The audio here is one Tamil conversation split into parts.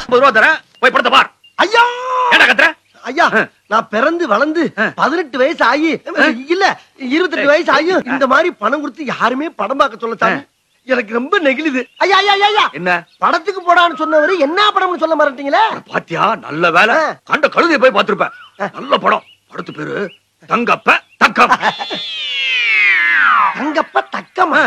ஐம்பது ரூபா தரேன் போய் படத்தை பார் ஐயா ஏன்டா கத்துற ஐயா ஆ. நான் பிறந்து வளர்ந்து ஆ. பதினெட்டு வயசு ஆகி இல்ல இருபத்தெட்டு வயசு ஆகி இந்த மாதிரி பணம் கொடுத்து யாருமே படம் பார்க்க சொல்ல சாமி எனக்கு ரொம்ப நெகிழுது ஐயா ஐயா ஐயா, ஐயா என்ன படத்துக்கு போடான்னு சொன்னவரு என்ன படம்னு சொல்ல மாட்டீங்களே பாத்தியா நல்ல வேலை ஆ. கண்ட கழுதையை போய் பார்த்திருப்பேன் நல்ல படம் படத்து பேரு தங்கப்ப தக்கம் தங்கப்ப தக்கமா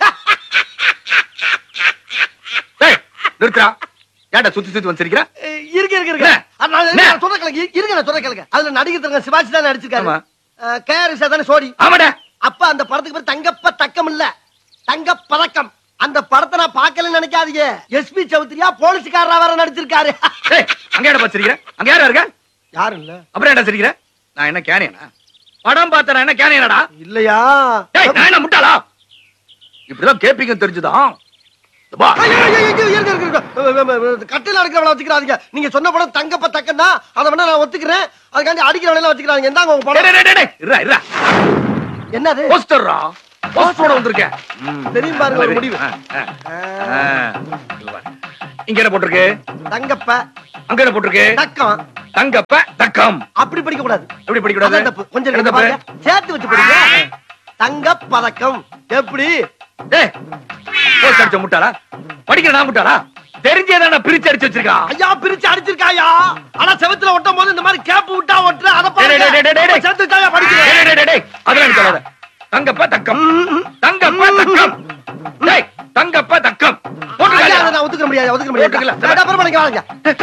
டேய், நிறுத்துடா ஏன்டா சுத்தி சுத்தி வந்து சிரிக்கிற அஹ், இருக்க இருக்க இருக்க என்ன? அது நான் என்ன? நான் சொல்ற கேளுங்க இருங்க நான் சொல்ற கேளுங்க அதுல நடிகர் தங்க சிவாஜி தான் நடிச்சிருக்காரு ஆமா. கேஆர்எஸ் தானே சோடி ஆமாடா அப்ப அந்த படத்துக்கு பேர் தங்கப்ப தக்கம் இல்ல தங்க பதக்கம் அந்த படத்தை நான் பார்க்கலன்னு நினைக்காதீங்க எஸ்பி சௌத்ரியா போலீஸ்காரரா வேற நடிச்சிருக்காரு டேய் அங்க ஏன்டா பார்த்து சிரிக்கிற அங்க யாரா இருக்க யாரும் இல்ல அப்புறம் என்ன சிரிக்கிற நான் என்ன கேனியனா படம் பார்த்தா நான் என்ன கேனியனடா இல்லையா டேய் நான் என்ன முட்டாளா இப்படிதான் கேப்பீங்க தெரிஞ்சுதான் இந்த பா. ஐயோ, ஐயோ, ஐயோ, இருங்க, இருங்க, இருங்க. கட்டில அடிக்கிறவள வச்சுக்கிறாதீங்க நீங்க சொன்ன படம் தங்கப்ப தக்கம் தான் அதை வேணா நான் ஒத்துக்கிறேன் அதுக்காண்டி அடிக்கிறவள வச்சுக்கிறாங்க இந்தாங்க உங்க டேய், படம் டேய், டேய், டேய், இருடா, இருடா. என்னது போஸ்டர்ரா போஸ்டரோட வந்திருக்கேன் ம். தெரியும் பாருங்க ஒரு முடிவு ஆ, ஆ, ஆ. இங்க பாரு. இங்க என்ன போட்டிருக்கு தங்கப்ப அங்க என்ன போட்டிருக்கு தக்கம் தங்கப்ப தக்கம் அப்படி படிக்க கூடாது எப்படி படிக்க கூடாது அதான் தப்பு. கொஞ்சம் என்ன நீங்க தப்பு? பாருங்க. சேர்த்து வச்சு படிங்க தங்க பதக்கம் எப்படி டேய் போஸ்ட் அடிச்ச முட்டாளா படிக்கிற நான் முட்டாளா தெரிஞ்சே தான் பிரிச்சு அடிச்சு வச்சிருக்கா ஐயா பிரிச்சு அடிச்சிருக்காயா ஆனா செவத்துல ஒட்டும் போது இந்த மாதிரி கேப் விட்டா ஒட்டுற அத டேய், டேய், டேய், டேய், டேய், டேய். சேர்த்து வச்சாயா டேய், படிக்கிறேன் டேய், டேய், டேய், அதெல்லாம் எனக்கு சொல்லாத. தங்கப்ப தக்கம் தங்கப்ப தக்கம் டேய் தங்கப்ப தக்கம் போட்டு ஐயா அதை காலியா? நான் ஒத்துக்க முடியாது ஒத்துக்க முடியாது ஒத்துக்கல. நான் அப்புறம் பண்ணிக்க வாங்க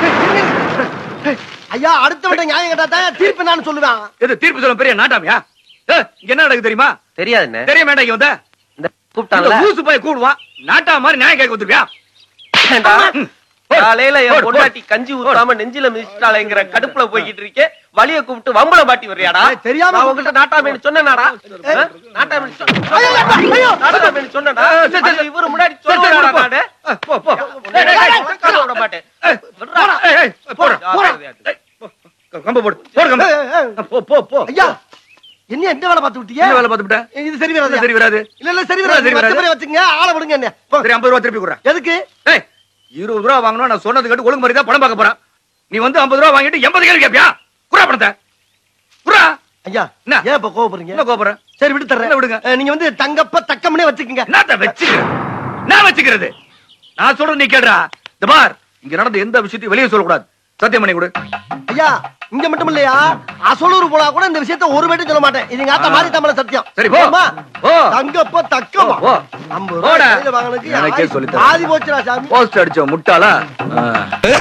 ஐயா அடுத்த விட்ட நியாயம் கேட்டா தான் தீர்ப்பு நான் சொல்லுவேன் எது தீர்ப்பு சொல்ல பெரிய நாட்டாமியா ஏய், இங்க என்ன நடக்குது தெரியுமா தெரியாதுண்ணே தெரிய வேண்டாம் இங்க வந்த இந்த இந்த கூப்பிட்டாங்கல்ல ஊசு போய் கூடுவான் நாட்டா மாதிரி நியாயம் கேட்க வந்துருக்கியா ஏண்டா? காலையில போடு, என் போடு. பொண்டாட்டி கஞ்சி ஊத்தாம நெஞ்சில மிதிச்சிட்டாளேங்கிற கடுப்புல போய்கிட்டு இருக்கே வலிய கூப்பிட்டு வம்பள பாட்டி வர்றியாடா ஏய், தெரியாம நான் உங்ககிட்ட நாட்டாமேனு சொன்னேனாடா ஆ? நாட்டாமேனு சொ- ஐயோ, ஐயோ, ஐயோ. நாட்டாமேனு சொன்னேனா ஆ, சரி, சரி. அது இவரு முன்னாடி சரி, சரி, சொல்லுவாடா போ. நானு ஏய், போ போ டேய், டேய், டேய், உட்கார விட மாட்டேன் ஏய், போடா. ஏய், ஏய், போடா, போடா. ஏய், போ. கம்பு போடு போடு கம்பு ஏய், ஏய், ஏய். போ போ போ ஐயா என்ன எந்த வேலை பார்த்து விட்டீங்க என்ன வேலை பார்த்துட்ட இது சரி வராது சரி வராது இல்ல இல்ல சரி இல்ல, வராது சரி வராது. சரி வராது வச்சுங்க ஆளை விடுங்க என்ன போ. சரி ஐம்பது ரூபா திருப்பி கொடுறேன் எதுக்கு ஏய் இருபது ரூபா வாங்கணும் நான் சொன்னது கேட்டு ஒழுங்கு மாதிரி தான் படம் பார்க்க போறேன் நீ வந்து ஐம்பது ரூபா வாங்கிட்டு எண்பது கேள்வி கேப்பியா குறா பணத்தை குறா ஐயா என்ன? ஏன் இப்ப கோவப்படுறீங்க என்ன கோபுறேன் சரி விட்டு தர்றேன் இல்ல, விடுங்க. அஹ், நீங்க வந்து தங்கப்ப தக்கம்னே வச்சுக்கோங்க என்னத்த வச்சுக்கிறேன் நான் வச்சுக்கிறது நான் சொல்றது நீ கேடுறா இந்த பார் இங்க நடந்த எந்த விஷயத்தையும் வெளியே சொல்லக்கூடாது சத்தியம் பண்ணி கொடு ஐயா இங்க மட்டும் இல்லையா அசலூர் போனா கூட இந்த விஷயத்த ஒரு வேட்டும் சொல்ல மாட்டேன் இது எங்க ஆத்தா ஆ. மாதிரி தமிழ சத்தியம் சரி, போ. ஆமா. போ. தங்கப்ப தக்கமா போ. ஐம்பது போடா. ரூபாய் கையில வாங்கினதுக்கு எனக்கே ஆதி- சொல்லித் தரேன். ஆதி போச்சுடா சாமி போஸ்ட் அடிச்ச முட்டாளா